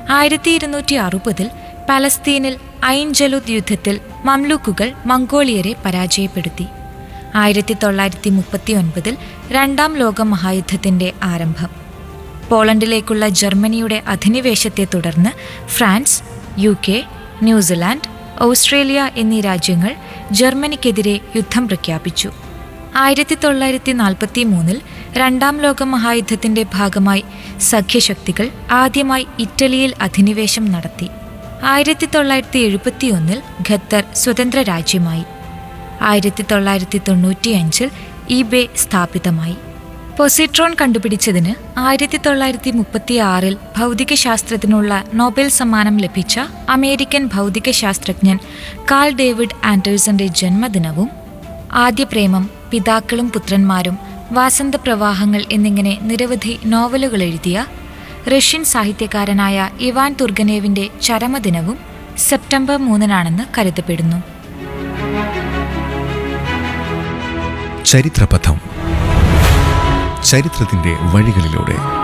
ആയിരത്തി ഇരുന്നൂറ്റി അറുപതിൽ പലസ്തീനിൽ ഐൻ ജലൂദ് യുദ്ധത്തിൽ മംലൂക്കുകൾ മംഗോളിയരെ പരാജയപ്പെടുത്തി ആയിരത്തി തൊള്ളായിരത്തി മുപ്പത്തി ഒൻപതിൽ രണ്ടാം ലോക മഹായുദ്ധത്തിന്റെ ആരംഭം പോളണ്ടിലേക്കുള്ള ജർമ്മനിയുടെ അധിനിവേശത്തെ തുടർന്ന് France U K New Zealand Australia എന്നീ രാജ്യങ്ങൾ ജർമ്മനിക്കെതിരെ യുദ്ധം പ്രഖ്യാപിച്ചു ആയിരത്തി തൊള്ളായിരത്തി നാൽപ്പത്തി മൂന്നിൽ രണ്ടാം ലോക മഹായുദ്ധത്തിന്റെ ഭാഗമായി സഖ്യശക്തികൾ ആദ്യമായി ഇറ്റലിയിൽ അധിനിവേശം നടത്തി ആയിരത്തി തൊള്ളായിരത്തി എഴുപത്തിയൊന്നിൽ ഖത്തർ സ്വതന്ത്ര രാജ്യമായി ആയിരത്തി തൊള്ളായിരത്തി തൊണ്ണൂറ്റിയഞ്ചിൽ ഇബേ സ്ഥാപിതമായി പൊസിട്രോൺ കണ്ടുപിടിച്ചതിന് ആയിരത്തി തൊള്ളായിരത്തി മുപ്പത്തി ആറിൽ ഭൗതികശാസ്ത്രത്തിനുള്ള നോബൽ സമ്മാനം ലഭിച്ച അമേരിക്കൻ ഭൗതികശാസ്ത്രജ്ഞൻ കാൾ ഡേവിഡ് ആൻഡേഴ്സന്റെ ജന്മദിനവും ആദ്യ പ്രേമം പിതാക്കളും പുത്രന്മാരും വാസന്തപ്രവാഹങ്ങൾ എന്നിങ്ങനെ നിരവധി നോവലുകൾ എഴുതിയ റഷ്യൻ സാഹിത്യകാരനായ ഇവാൻ തുർഗനേവിന്റെ ചരമദിനവും സെപ്റ്റംബർ മൂന്നിനാണെന്ന് കരുതപ്പെടുന്നു ചരിത്രപഥം ചരിത്രത്തിന്റെ വഴികളിലൂടെ